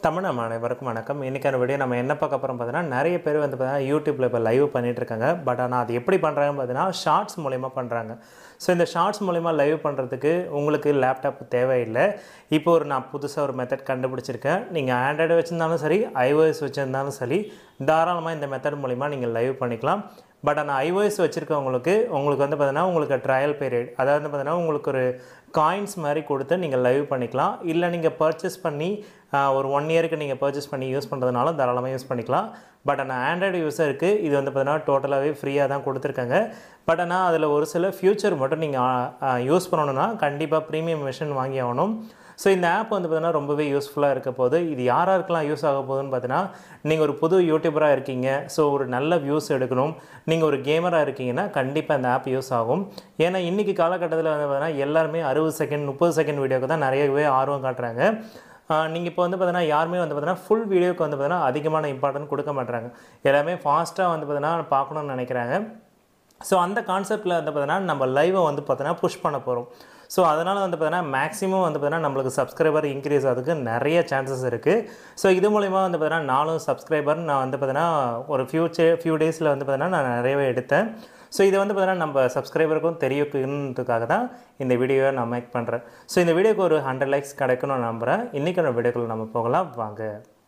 தமிழ் நம்ம அனைவருக்கும் வணக்கம் இன்றைக்கான வீடியோ நம்ம என்ன பார்க்க போகிறோம் பார்த்தீங்கன்னா நிறைய பேர் வந்து பார்த்தீங்கன்னா யூடியூப்பில் இப்போ லைவ் பண்ணிட்டு இருக்காங்க பட் ஆனால் அது எப்படி பண்ணுறாங்கன்னு பார்த்தீங்கன்னா ஷார்ட்ஸ் மூலிமா பண்ணுறாங்க ஸோ இந்த ஷார்ட்ஸ் மூலிமா லைவ் பண்ணுறதுக்கு உங்களுக்கு லேப்டாப் தேவையில்லை இப்போ ஒரு நான் புதுசாக ஒரு மெத்தட் கண்டுபிடிச்சிருக்கேன் நீங்கள் ஆண்ட்ராய்டு வச்சுருந்தாலும் சரி ஐஓஎஸ் வச்சுருந்தாலும் சரி தாராளமாக இந்த மெத்தட் மூலிமா நீங்கள் லைவ் பண்ணிக்கலாம் பட் ஆனால் ஐஓஎஸ் வச்சுருக்கவங்களுக்கு உங்களுக்கு வந்து பார்த்தீங்கன்னா உங்களுக்கு ட்ரையல் பீரியட் அதாவது வந்து பார்த்தீங்கன்னா உங்களுக்கு ஒரு காயின்ஸ் மாதிரி கொடுத்து நீங்கள் லைவ் பண்ணிக்கலாம் இல்லை நீங்கள் பர்ச்சேஸ் பண்ணி ஆஹ், ஒரு ஒன் இயருக்கு நீங்கள் பர்ச்சேஸ் பண்ணி யூஸ் பண்ணுறதுனாலும் தாராளமாக யூஸ் பண்ணிக்கலாம் பட் ஆனால் ஆண்ட்ராய்டு யூஸருக்கு இது வந்து பார்த்தீங்கன்னா டோட்டலாகவே ஃப்ரீயாக தான் கொடுத்துருக்காங்க பட் ஆனால் அதில் ஒரு சில ஃபியூச்சர் மட்டும் நீங்கள் யூஸ் பண்ணணுன்னா கண்டிப்பாக ப்ரீமியம் மிஷின் வாங்கி ஆகணும் ஸோ இந்த ஆப் வந்து பார்த்தீங்கன்னா ரொம்பவே யூஸ்ஃபுல்லாக இருக்க போது இது யார் யாருக்கெல்லாம் யூஸ் ஆக போகுதுன்னு பார்த்தீங்கன்னா நீங்கள் ஒரு புது யூடியூபராக இருக்கீங்க ஸோ ஒரு நல்ல வியூஸ் எடுக்கணும் நீங்கள் ஒரு கேமராக இருக்கீங்கன்னா கண்டிப்பாக இந்த ஆப் யூஸ் ஆகும் ஏன்னா இன்றைக்கி காலகட்டத்தில் வந்து பார்த்தீங்கன்னா எல்லாருமே அறுபது செகண்ட் முப்பது செகண்ட் வீடியோக்கு தான் நிறையவே ஆர்வம் காட்டுறாங்க நீங்கள் இப்போ வந்து பார்த்தீங்கன்னா யாருமே வந்து பார்த்தீங்கன்னா ஃபுல் வீடியோக்கு வந்து பார்த்தீங்கன்னா அதிகமான இம்பார்ட்டன்ட் கொடுக்க மாட்டாங்க எல்லாமே ஃபாஸ்ட்டாக வந்து பார்த்தீங்கன்னா பார்க்கணும்னு நினைக்கிறாங்க ஸோ அந்த கான்செப்ட்டில் வந்து பார்த்தீங்கன்னா நம்ம லைவை வந்து பார்த்தீங்கன்னா புஷ் பண்ண போகிறோம் ஸோ அதனால் வந்து பார்த்தீங்கன்னா மேக்ஸிமம் வந்து பார்த்தீங்கன்னா நம்மளுக்கு சப்ஸ்கிரைபர் இன்க்ரீஸ் ஆகிறதுக்கு நிறைய சான்சஸ் இருக்குது ஸோ இது மூலிமா வந்து பார்த்தீங்கன்னா நானும் சப்ஸ்கிரைபர் நான் வந்து பார்த்தீங்கன்னா ஒரு ஃபியூச்சர் ஃபியூ டேஸில் வந்து பார்த்தீங்கன்னா நான் நிறையவே எடுத்தேன் ஸோ இது வந்து பார்த்தீங்கன்னா நம்ம சப்ஸ்கிரைபருக்கும் தெரியணுன்றதுக்காக தான் இந்த வீடியோவை நான் மேக் பண்ணுறேன் ஸோ இந்த வீடியோக்கு ஒரு ஹண்ட்ரட் லைக்ஸ் கிடைக்கணும்னு நம்புகிறேன் இன்றைக்கான வீடியோக்குள்ள நம்ம போகலாம் வாங்க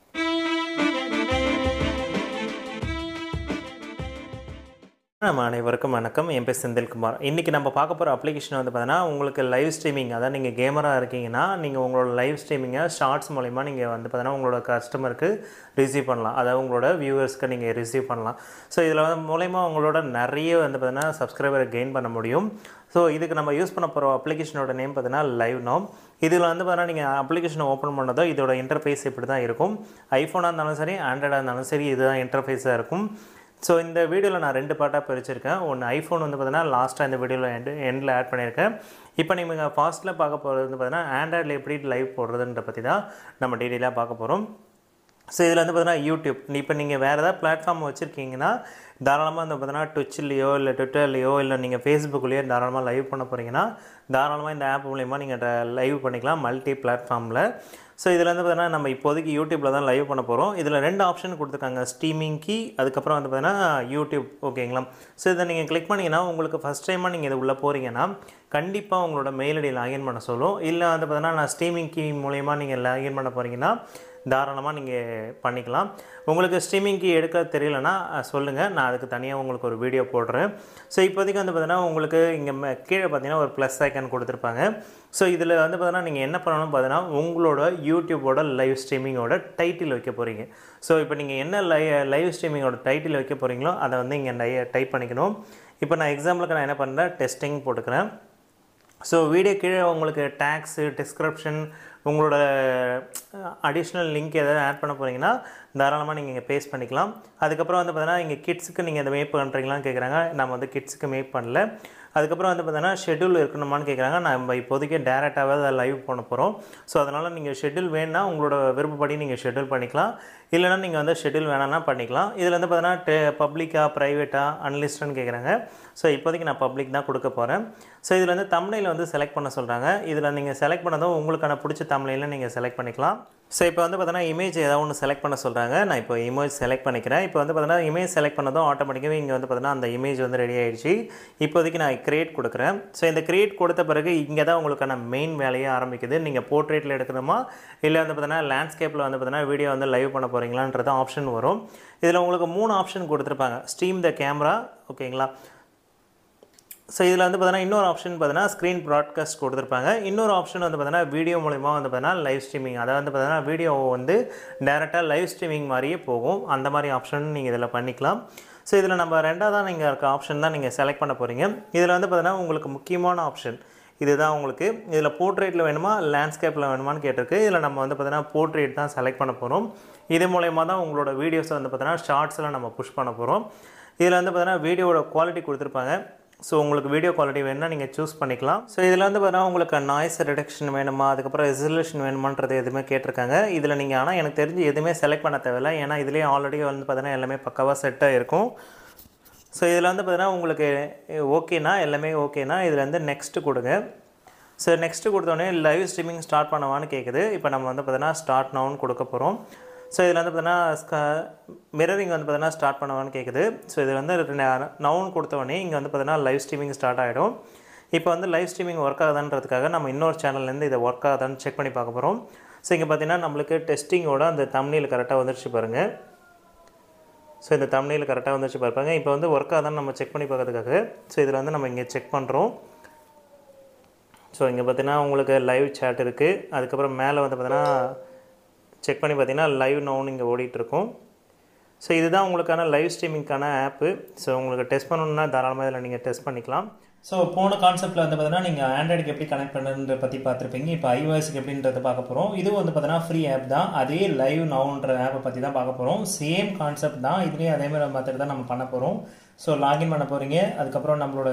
நம்ம அனைவருக்கும் வணக்கம் என் பேர் செந்தில்குமார் இன்றைக்கி நம்ம பார்க்க போகிற அப்ளிகேஷன் வந்து பார்த்தீங்கன்னா உங்களுக்கு லைவ் ஸ்ட்ரீமிங் அதாவது நீங்கள் கேமராக இருக்கீங்கன்னா நீங்கள் உங்களோட லைவ் ஸ்ட்ரீமிங்கை ஷார்ட்ஸ் மூலிமா நீங்கள் வந்து பார்த்தீங்கன்னா உங்களோட கஸ்டமருக்கு ரிசீவ் பண்ணலாம் அதாவது உங்களோட வியூவர்ஸ்க்கு நீங்கள் ரிசீவ் பண்ணலாம் ஸோ இதில் வந்து மூலயமா உங்களோட நிறைய வந்து பார்த்தீங்கன்னா சப்ஸ்கிரைபரை கெயின் பண்ண முடியும் ஸோ இதுக்கு நம்ம யூஸ் பண்ண போகிற அப்ளிகேஷனோட நேம் பார்த்தீங்கன்னா லைவ் நோம் இதில் வந்து பார்த்தீங்கன்னா நீங்கள் அப்ளிகேஷனை ஓப்பன் பண்ணதோ இதோட இன்டர்ஃபேஸ் இப்படி தான் இருக்கும் ஐஃபோனாக இருந்தாலும் சரி ஆண்ட்ராய்டாக இருந்தாலும் சரி இதுதான் இன்டர்ஃபேஸாக இருக்கும் ஸோ இந்த வீடியோவில் நான் ரெண்டு பார்ட்டாக பிரிச்சிருக்கேன் ஒன்று ஐஃபோன் வந்து பார்த்தீங்கன்னா லாஸ்ட்டாக இந்த வீடியோவில் எண்டு எண்டில் ஆட் பண்ணியிருக்கேன் இப்போ நீங்கள் ஃபாஸ்ட்டில் பார்க்க போகிறது வந்து பார்த்தீங்கன்னா ஆண்ட்ராய்டில் எப்படி லைவ் போடுறதுன்ற பற்றி தான் நம்ம டீட்டெயிலாக பார்க்க போகிறோம் ஸோ இதில் வந்து பார்த்தீங்கன்னா யூடியூப் இப்போ நீங்கள் வேறு ஏதாவது பிளாட்ஃபார்ம் வச்சுருக்கீங்கன்னா தாராளமாக வந்து பார்த்தீங்கன்னா ட்விட்ச்லேயோ இல்லை ட்விட்டர்லேயோ இல்லை நீங்கள் ஃபேஸ்புக்லேயோ தாராளமாக லைவ் பண்ண போகிறீங்கன்னா தாராளமாக இந்த ஆப் மூலிமா நீங்கள் லைவ் பண்ணிக்கலாம் மல்டி பிளாட்ஃபார்மில் ஸோ இதில் வந்து பார்த்தீங்கன்னா நம்ம இப்போதைக்கு யூடியூப்பில் தான் லைவ் பண்ண போகிறோம் இதில் ரெண்டு ஆப்ஷன் கொடுத்துருக்காங்க ஸ்ட்ரீமிங் கீ அதுக்கப்புறம் வந்து பார்த்தீங்கன்னா யூடியூப் ஓகேங்களா ஸோ இதை நீங்கள் கிளிக் பண்ணிங்கன்னா உங்களுக்கு ஃபஸ்ட் டைமாக நீங்கள் இது உள்ளே போகிறீங்கன்னா கண்டிப்பாக உங்களோட மெயில் ஐடி லாகின் பண்ண சொல்லும் இல்லை வந்து பார்த்தீங்கன்னா நான் ஸ்ட்ரீமிங் கீ மூலயமா நீங்கள் லாகின் பண்ண போகிறீங்கன்னா தாராளமாக நீங்கள் பண்ணிக்கலாம் உங்களுக்கு ஸ்ட்ரீமிங் கீ எடுக்க தெரியலனா சொல்லுங்கள் நான் அதுக்கு தனியாக உங்களுக்கு ஒரு வீடியோ போடுறேன் ஸோ இப்போதைக்கு வந்து பார்த்தீங்கன்னா உங்களுக்கு இங்கே ம- கீழே பார்த்தீங்கன்னா ஒரு ப்ளஸ் ஐக்கன் கொடுத்துருப்பாங்க ஸோ இதில் வந்து பார்த்தீங்கன்னா நீங்கள் என்ன பண்ணணும் பார்த்தீங்கன்னா உங்களோட யூடியூபோட லைவ் ஸ்ட்ரீமிங்கோட டைட்டில் வைக்க போகிறீங்க ஸோ இப்போ நீங்கள் என்ன லை லைவ் ஸ்ட்ரீமிங்கோட டைட்டில் வைக்க போகிறீங்களோ அதை வந்து இங்கே டைப் பண்ணிக்கணும் இப்போ நான் எக்ஸாம்பிளுக்கு நான் என்ன பண்ணுறேன் டெஸ்டிங் போட்டுக்கிறேன் ஸோ வீடியோ கீழே உங்களுக்கு டேக்ஸு டிஸ்கிரிப்ஷன் உங்களோட அடிஷ்னல் லிங்க் எதாவது ஆட் பண்ண போகிறீங்கன்னா தாராளமாக நீங்கள் இங்கே பேஸ்ட் பண்ணிக்கலாம் அதுக்கப்புறம் வந்து பார்த்தீங்கன்னா இங்கே கிட்ஸுக்கு நீங்கள் இதை மேப் பண்ணுறீங்களான்னு கேட்குறாங்க நம்ம வந்து கிட்ஸுக்கு மேப் பண்ணல அதுக்கப்புறம் வந்து பார்த்தீங்கன்னா ஷெட்யூல் இருக்கணுமான்னு கேட்குறாங்க நம்ம இப்போதைக்கு டேரெக்டாகவே அதை லைவ் பண்ண போகிறோம் ஸோ அதனால் நீங்கள் ஷெட்யூல் வேணும்னா உங்களோட விருப்பப்படி நீங்கள் ஷெட்யூல் பண்ணிக்கலாம் இல்லைனா நீங்கள் வந்து ஷெட்யூல் வேணாம்னா பண்ணிக்கலாம் இதில் வந்து பார்த்தீங்கன்னா டே பப்ளிக்காக ப்ரைவேட்டாக அன்லிஸ்டட்னு கேட்குறாங்க ஸோ இப்போதைக்கு நான் பப்ளிக் தான் கொடுக்க போகிறேன் ஸோ இதில் வந்து தமிழில் வந்து செலக்ட் பண்ண சொல்கிறாங்க இதில் நீங்கள் செலக்ட் பண்ணதும் உங்களுக்கான பிடிச்ச தமிழில் நீங்கள் செலக்ட் பண்ணிக்கலாம் ஸோ இப்போ வந்து பார்த்தீங்கன்னா இமேஜ் ஏதாவது ஒன்று செலக்ட் பண்ண சொல்கிறாங்க நான் இப்போ இமேஜ் செலக்ட் பண்ணிக்கிறேன் இப்போ வந்து பார்த்தீங்கன்னா இமேஜ் செலக்ட் பண்ணதும் ஆட்டோமேட்டிக்காகவே இங்கே வந்து பார்த்தீங்கன்னா அந்த இமேஜ் வந்து ரெடி ஆயிடுச்சு இப்போதைக்கு நான் கிரியேட் கொடுக்குறேன் ஸோ இந்த கிரியேட் கொடுத்த பிறகு இங்கே தான் உங்களுக்கான மெயின் வேலையே ஆரம்பிக்குது நீங்கள் போர்ட்ரேட்டில் எடுக்கணுமா இல்லை வந்து பார்த்தீங்கன்னா லேண்ட்ஸ்கேப்பில் வந்து பார்த்தீங்கன்னா வீடியோ வந்து லைவ் பண்ண போகிறீங்களான்றது ஆப்ஷன் வரும் இதில் உங்களுக்கு மூணு ஆப்ஷன் கொடுத்துருப்பாங்க ஸ்ட்ரீம் த கேமரா ஓகேங்களா ஸோ இதில் வந்து பார்த்தீங்கன்னா இன்னொரு ஆப்ஷன் பார்த்தீங்கன்னா ஸ்க்ரீன் ப்ராட்காஸ்ட் கொடுத்துருப்பாங்க இன்னொரு ஆப்ஷன் வந்து பார்த்தீங்கன்னா வீடியோ மூலிமா வந்து பார்த்தீங்கன்னா லைவ் ஸ்ட்ரீமிங் அதாவது வந்து பார்த்தீங்கன்னா வீடியோ வந்து டேரெக்டாக லைவ் ஸ்ட்ரீமிங் மாதிரியே போகும் அந்த மாதிரி ஆப்ஷன் நீங்கள் இதில் பண்ணிக்கலாம் ஸோ இதில் நம்ம ரெண்டாவதாக நீங்கள் இருக்க ஆப்ஷன் தான் நீங்கள் செலக்ட் பண்ண போகிறீங்க இதில் வந்து பார்த்தீங்கன்னா உங்களுக்கு முக்கியமான ஆப்ஷன் இதுதான் உங்களுக்கு இதில் போர்ட்ரேட்டில் வேணுமா லேண்ட்ஸ்கேப்பில் வேணுமான்னு கேட்டிருக்கு இதில் நம்ம வந்து பார்த்தீங்கன்னா போர்ட்ரேட் தான் செலக்ட் பண்ண போகிறோம் இது மூலயமா தான் உங்களோட வீடியோஸை வந்து பார்த்தீங்கன்னா ஷார்ட்ஸில் நம்ம புஷ் பண்ண போகிறோம் இதில் வந்து பார்த்தீங்கன்னா வீடியோவோட குவாலிட்டி கொடுத்துருப்பாங்க ஸோ உங்களுக்கு வீடியோ குவாலிட்டி வேணும்னா நீங்கள் சூஸ் பண்ணிக்கலாம் ஸோ இதில் வந்து பார்த்தீங்கன்னா உங்களுக்கு நாய்ஸ் ரிடக்ஷன் வேணுமா அதுக்கப்புறம் ரெசல்யூஷன் வேணுமான்றது எதுவுமே கேட்டிருக்காங்க இதில் நீங்கள் ஆனால் எனக்கு தெரிஞ்சு எதுவுமே செலக்ட் பண்ண தேவையில்ல ஏன்னா இதுலேயே ஆல்ரெடி வந்து பார்த்தீங்கன்னா எல்லாமே பக்காவாக செட்டாக இருக்கும் ஸோ இதில் வந்து பார்த்தீங்கன்னா உங்களுக்கு ஓகேனா எல்லாமே ஓகேனா இதில் வந்து நெக்ஸ்ட்டு கொடுங்க ஸோ நெக்ஸ்ட்டு கொடுத்தோடனே லைவ் ஸ்ட்ரீமிங் ஸ்டார்ட் பண்ணவான்னு கேட்குது இப்போ நம்ம வந்து பார்த்தீங்கன்னா ஸ்டார்ட் நவுன் கொடுக்க போகிறோம் ஸோ இதில் வந்து பார்த்தீங்கன்னா மிரரிங் வந்து பார்த்தீங்கன்னா ஸ்டார்ட் பண்ணவான்னு கேட்குது ஸோ இது வந்து நவுன் கொடுத்தோடனே இங்கே வந்து பார்த்தீங்கன்னா லைவ் ஸ்ட்ரீமிங் ஸ்டார்ட் ஆகிடும் இப்போ வந்து லைவ் ஸ்ட்ரீமிங் ஒர்க் ஆகுதான்றதுக்காக நம்ம இன்னொரு சேனல்லேருந்து இதை ஒர்க் ஆகுதான்னு செக் பண்ணி பார்க்க போகிறோம் ஸோ இங்கே பார்த்தீங்கன்னா நம்மளுக்கு டெஸ்டிங்கோட அந்த தம்னியில் கரெக்டாக வந்துருச்சு பாருங்கள் ஸோ இந்த தம்னியில் கரெக்டாக வந்துருச்சு பார்ப்பாங்க இப்போ வந்து ஒர்க் ஆகுதான்னு நம்ம செக் பண்ணி பார்க்கறதுக்காக ஸோ இதில் வந்து நம்ம இங்கே செக் பண்ணுறோம் ஸோ இங்கே பார்த்தீங்கன்னா உங்களுக்கு லைவ் சேட் இருக்குது அதுக்கப்புறம் மேலே வந்து பார்த்தீங்கன்னா செக் பண்ணி பார்த்தீங்கன்னா லைவ் நவுன் இங்கே ஓடிட்டுருக்கும் ஸோ இதுதான் உங்களுக்கான லைவ் ஸ்ட்ரீமிங்க்கான ஆப்பு ஸோ உங்களுக்கு டெஸ்ட் பண்ணணுன்னா தாராளமாக இதில் நீங்கள் டெஸ்ட் பண்ணிக்கலாம் ஸோ போன கான்செப்ட்டில் வந்து பார்த்தீங்கன்னா நீங்கள் ஆண்ட்ராய்டுக்கு எப்படி கனெக்ட் பண்ணுறத பற்றி பார்த்துருப்பீங்க இப்போ ஐஓஎஸ்க்கு எப்படின்றத பார்க்க போகிறோம் இதுவும் வந்து பார்த்தீங்கன்னா ஃப்ரீ ஆப் தான் அதே லைவ் நவுன்ற ஆப்பை பற்றி தான் பார்க்க போகிறோம் சேம் கான்செப்ட் தான் இதுலேயும் அதே மாதிரி மெத்தட் தான் நம்ம பண்ண போகிறோம் ஸோ லாகின் பண்ண போகிறீங்க அதுக்கப்புறம் நம்மளோட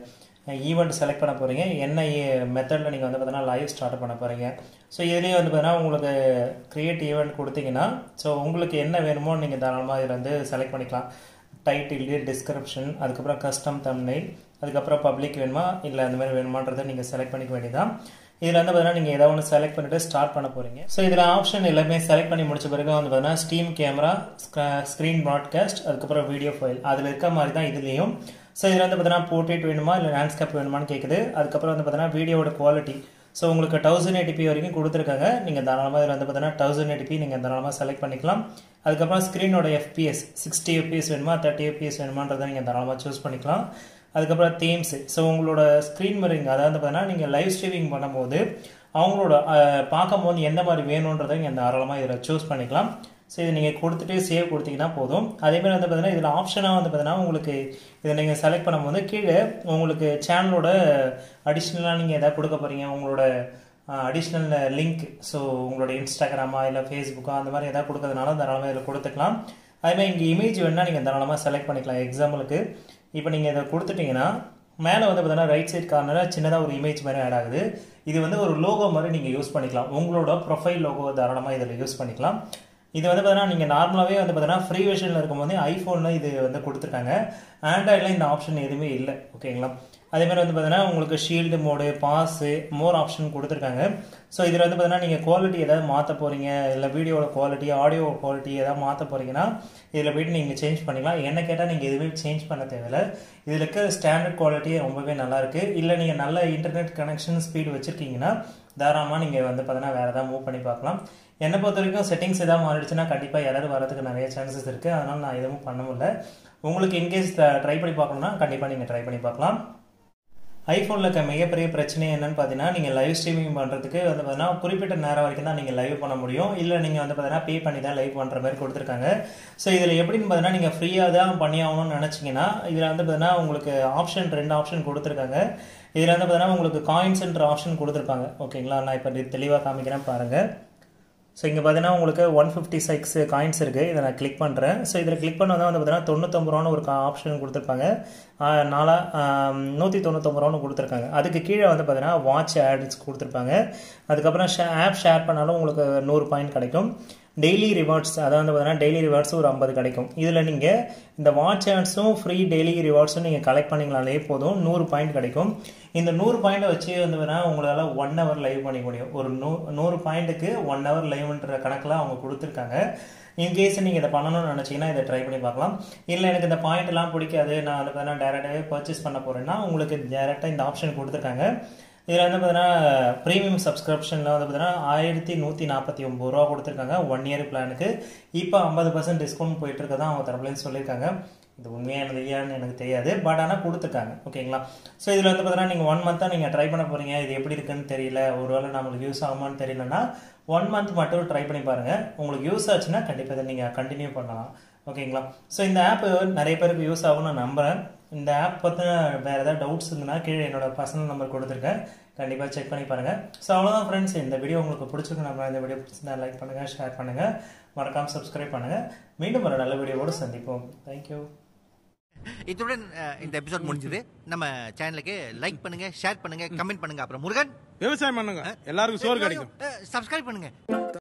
ஈவெண்ட் செலக்ட் பண்ண போகிறீங்க என்ன மெத்தடில் நீங்கள் வந்து பார்த்தீங்கன்னா லைவ் ஸ்டார்ட் பண்ண போகிறீங்க ஸோ இதுலேயே வந்து பார்த்தீங்கன்னா உங்களுக்கு க்ரியேட் ஈவெண்ட் கொடுத்தீங்கன்னா ஸோ உங்களுக்கு என்ன வேணுமோ நீங்கள் தாராளமாக இதில் வந்து செலக்ட் பண்ணிக்கலாம் டைட்டில் டிஸ்கிரிப்ஷன் அதுக்கப்புறம் கஸ்டம் தம்னைல் அதுக்கப்புறம் பப்ளிக் வேணுமா இல்லை அந்த மாதிரி வேணுமான்றதை நீங்கள் செலக்ட் பண்ணிக்க வேண்டியதான் இதில் வந்து பார்த்தீங்கன்னா நீங்கள் ஏதாவது ஒன்று செலக்ட் பண்ணிட்டு ஸ்டார்ட் பண்ண போகிறீங்க ஸோ இதில் ஆப்ஷன் எல்லாமே செலக்ட் பண்ணி முடிச்ச பிறகு வந்து பார்த்தீங்கன்னா ஸ்டீம் கேமரா ஸ்க்ரீன் ப்ராட்காஸ்ட் அதுக்கப்புறம் வீடியோ ஃபைல் அதில் இருக்க மாதிரி தான் இதுலேயும் ஸோ இதில் வந்து பார்த்தீங்கன்னா போர்ட்ரேட் வேணுமா இல்லை லேண்ட்ஸ்கேப் வேணுமான்னு கேட்குது அதுக்கப்புறம் வந்து பார்த்தீங்கன்னா வீடியோட குவாலிட்டி ஸோ உங்களுக்கு தௌசண்ட் எயிட்டிபி வரைக்கும் கொடுத்துருக்காங்க நீங்கள் தாராளமாக இதில் வந்து பார்த்தீங்கன்னா தௌசண்ட் எயிட்டிபி நீங்கள் தாராளமாக செலக்ட் பண்ணிக்கலாம் அதுக்கப்புறம் ஸ்க்ரீனோட எஃபிஎஸ் சிக்ஸ்டி எஃபிஎஸ் வேணுமா தேர்ட்டி எஃபிஎஸ் வேணுமான்றதை நீங்கள் தாராளமாக சூஸ் பண்ணிக்கலாம் அதுக்கப்புறம் தீம்ஸ் ஸோ உங்களோட ஸ்க்ரீன் மிரரிங் அதாவது பார்த்தீங்கன்னா நீங்கள் லைவ் ஸ்ட்ரீமிங் பண்ணும்போது அவங்களோட பார்க்கும்போது எந்த மாதிரி வேணுன்றதை நீங்கள் தாராளமாக இதில் சூஸ் பண்ணிக்கலாம் ஸோ இதை நீங்கள் கொடுத்துட்டு சேவ் கொடுத்தீங்கன்னா போதும் அதேமாதிரி வந்து பார்த்தீங்கன்னா இதில் ஆப்ஷனாக வந்து பார்த்தீங்கன்னா உங்களுக்கு இதை நீங்கள் செலக்ட் பண்ணும்போது கீழே உங்களுக்கு சேனலோட அடிஷ்னலாக நீங்கள் எதாவது கொடுக்க போகிறீங்க உங்களோட அடிஷ்னல் லிங்க் ஸோ உங்களோட இன்ஸ்டாகிராமா இல்லை ஃபேஸ்புக்கா அந்த மாதிரி எதாவது கொடுக்கறதுனால தாராளமாக இதில் கொடுத்துக்கலாம் அதேமாதிரி இங்கே இமேஜ் வேணால் நீங்கள் தாராளமாக செலக்ட் பண்ணிக்கலாம் எக்ஸாம்பிளுக்கு இப்போ நீங்கள் இதை கொடுத்துட்டீங்கன்னா மேலே வந்து பார்த்தீங்கன்னா ரைட் சைட் கார்னரில் சின்னதாக ஒரு இமேஜ் மாதிரி ஆட் ஆகுது இது வந்து ஒரு லோகோ மாதிரி நீங்கள் யூஸ் பண்ணிக்கலாம் உங்களோட ப்ரொஃபைல் லோகோ தாராளமாக இதில் யூஸ் பண்ணிக்கலாம் இது வந்து பார்த்தீங்கன்னா நீங்கள் நார்மலாகவே வந்து பார்த்தீங்கன்னா ஃப்ரீ வெர்ஷனில் இருக்கும்போது ஐஃபோனில் இது வந்து கொடுத்துருக்காங்க ஆண்ட்ராய்டில் இந்த ஆப்ஷன் எதுவுமே இல்லை ஓகேங்களா அதேமாதிரி வந்து பார்த்தீங்கன்னா உங்களுக்கு ஷீல்டு மோடு பாஸு மோர் ஆப்ஷன் கொடுத்துருக்காங்க ஸோ இதில் வந்து பார்த்தீங்கன்னா நீங்கள் குவாலிட்டி ஏதாவது மாற்ற போகிறீங்க இல்லை வீடியோட குவாலிட்டி ஆடியோ குவாலிட்டி ஏதாவது மாற்ற போகிறீங்கன்னா இதில் போய்ட்டு நீங்கள் சேஞ்ச் பண்ணிக்கலாம் என்ன கேட்டால் நீங்கள் எதுவுமே சேஞ்ச் பண்ண தேவையில்லை இதில் இருக்க ஸ்டாண்டர்ட் குவாலிட்டி ரொம்பவே நல்லாயிருக்கு இல்லை நீங்கள் நல்ல இன்டர்நெட் கனெக்ஷன் ஸ்பீடு வச்சுருக்கீங்கன்னா தாராளமாக நீங்கள் வந்து பார்த்தீங்கன்னா வேறு ஏதாவது மூவ் பண்ணி பார்க்கலாம் என்னை பொறுத்த வரைக்கும் செட்டிங்ஸ் எதாவது மாறிடுச்சுன்னா கண்டிப்பாக யாராவது வரதுக்கு நிறைய சான்சஸ் இருக்குது அதனால் நான் எதுவும் பண்ண முடியல உங்களுக்கு இன்கேஸ் ட்ரை பண்ணி பார்க்கணுன்னா கண்டிப்பாக நீங்கள் ட்ரை பண்ணி பார்க்கலாம் ஐஃபோனில் இருக்க மிகப்பெரிய பிரச்சனை என்னன்னு பார்த்தீங்கன்னா நீங்கள் லைவ் ஸ்ட்ரீமிங் பண்ணுறதுக்கு வந்து பார்த்தீங்கன்னா குறிப்பிட்ட நேரம் வரைக்கும் தான் நீங்கள் லைவ் பண்ண முடியும் இல்லை நீங்கள் வந்து பார்த்தீங்கன்னா பே பண்ணி தான் லைவ் பண்ணுற மாதிரி கொடுத்துருக்காங்க ஸோ இதில் எப்படின்னு பார்த்தீங்கன்னா நீங்கள் ஃப்ரீயாக தான் பண்ணி ஆகணும்னு நினச்சிங்கன்னா இதில் வந்து பார்த்தீங்கன்னா உங்களுக்கு ஆப்ஷன் ரெண்டு ஆப்ஷன் கொடுத்துருக்காங்க இதில் வந்து பார்த்தீங்கன்னா உங்களுக்கு காயின்ஸ்ன்ற ஆப்ஷன் கொடுத்துருப்பாங்க ஓகேங்களா நான் இப்போ தெளிவாக காமிக்கிறேன் பாருங்கள் ஸோ இங்கே பார்த்தீங்கன்னா உங்களுக்கு ஒன் ஃபிஃப்டி சிக்ஸ் காயின்ஸ் இருக்குது இதை நான் கிளிக் பண்ணுறேன் ஸோ இதில் கிளிக் பண்ணால் வந்து பார்த்தீங்கன்னா தொண்ணூத்தொம்பது ரூபான்னு ஒரு ஆப்ஷன் கொடுத்துருப்பாங்க நாலா நூற்றி தொண்ணூத்தொம்பது ரூபான்னு கொடுத்துருக்காங்க அதுக்கு கீழே வந்து பார்த்தீங்கன்னா வாட்ச் ஆட்ஸ் கொடுத்துருப்பாங்க அதுக்கப்புறம் ஷே ஆப் ஷேர் பண்ணாலும் உங்களுக்கு நூறு பாயிண்ட் கிடைக்கும் டெய்லி ரிவார்ட்ஸ் அதாவது வந்து பார்த்தீங்கன்னா டெய்லி ரிவார்ட்ஸ் ஒரு ஐம்பது கிடைக்கும் இதில் நீங்கள் இந்த வாட்ச் ஆட்ஸும் ஃப்ரீ டெய்லி ரிவார்ட்ஸும் நீங்கள் கலெக்ட் பண்ணிங்களாலே போதும் நூறு பாயிண்ட் கிடைக்கும் இந்த நூறு பாயிண்ட்டை வச்சு வந்து பார்த்தீங்கன்னா உங்களால் ஒன் ஹவர் லைவ் பண்ணிக்க முடியும் ஒரு நூ நூறு பாயிண்ட்டுக்கு ஒன் ஹவர் லைவ்ன்ற கணக்கில் அவங்க கொடுத்துருக்காங்க இன்கேஸ் நீங்கள் இதை பண்ணணும்னு நினச்சிங்கன்னா இதை ட்ரை பண்ணி பார்க்கலாம் இல்லை எனக்கு இந்த பாயிண்ட்லாம் பிடிக்காது நான் வந்து பார்த்தீங்கன்னா டேரெக்டாகவே பர்ச்சேஸ் பண்ண போகிறேன்னா உங்களுக்கு டேரெக்டாக இந்த ஆப்ஷன் கொடுத்துருக்காங்க இதில் வந்து பார்த்தீங்கன்னா ப்ரீமியம் சப்ஸ்கிரிப்ஷனில் வந்து பார்த்தீங்கன்னா ஆயிரத்தி நூற்றி நாற்பத்தி ஒம்பது ரூபா கொடுத்துருக்காங்க ஒன் இயர் பிளானுக்கு இப்போ ஐம்பது பர்சன்ட் டிஸ்கவுண்ட் போயிட்டு இருக்கதான் அவங்க தரப்புலேருந்து சொல்லியிருக்காங்க இது உண்மையானது இல்லையான்னு எனக்கு தெரியாது பட் ஆனால் கொடுத்துருக்காங்க ஓகேங்களா ஸோ இதில் வந்து பார்த்தீங்கன்னா நீங்கள் ஒன் மந்த்தாக நீங்கள் ட்ரை பண்ண போகிறீங்க இது எப்படி இருக்குன்னு தெரியல ஒருவேளை நம்மளுக்கு யூஸ் ஆகுமான்னு தெரியலன்னா ஒன் மந்த் மட்டும் ட்ரை பண்ணி பாருங்கள் உங்களுக்கு யூஸ் ஆச்சுன்னா கண்டிப்பாக இதை நீங்கள் கண்டினியூ பண்ணலாம் ஓகேங்களா ஸோ இந்த ஆப் நிறைய பேருக்கு யூஸ் ஆகும்னு நான் நம்புகிறேன் இந்த ஆப் பற்றின வேறு ஏதாவது டவுட்ஸ் இருந்ததுன்னா கீழே என்னோட பர்சனல் நம்பர் கொடுத்துருக்கேன் கண்டிப்பாக செக் பண்ணி பாருங்கள் ஸோ அவ்வளோதான் ஃப்ரெண்ட்ஸ் இந்த வீடியோ உங்களுக்கு பிடிச்சிருக்கு நம்ம இந்த வீடியோ பிடிச்சிருந்தா லைக் பண்ணுங்கள் ஷேர் பண்ணுங்கள் மறக்காமல் சப்ஸ்கிரைப் பண்ணுங்கள் மீண்டும் ஒரு நல்ல வீடியோவோடு சந்திப்போம் தேங்க்யூ இத்துடன் அஹ், இந்த எபிசோட் முடிஞ்சது நம்ம சேனலுக்கு லைக் பண்ணுங்க ஷேர் பண்ணுங்க கமெண்ட் பண்ணுங்க அப்புறம் முருகன் விவசாயம் பண்ணுங்க எல்லாருக்கும் சோறு கிடைக்கும் சப்ஸ்கிரைப் பண்ணுங்க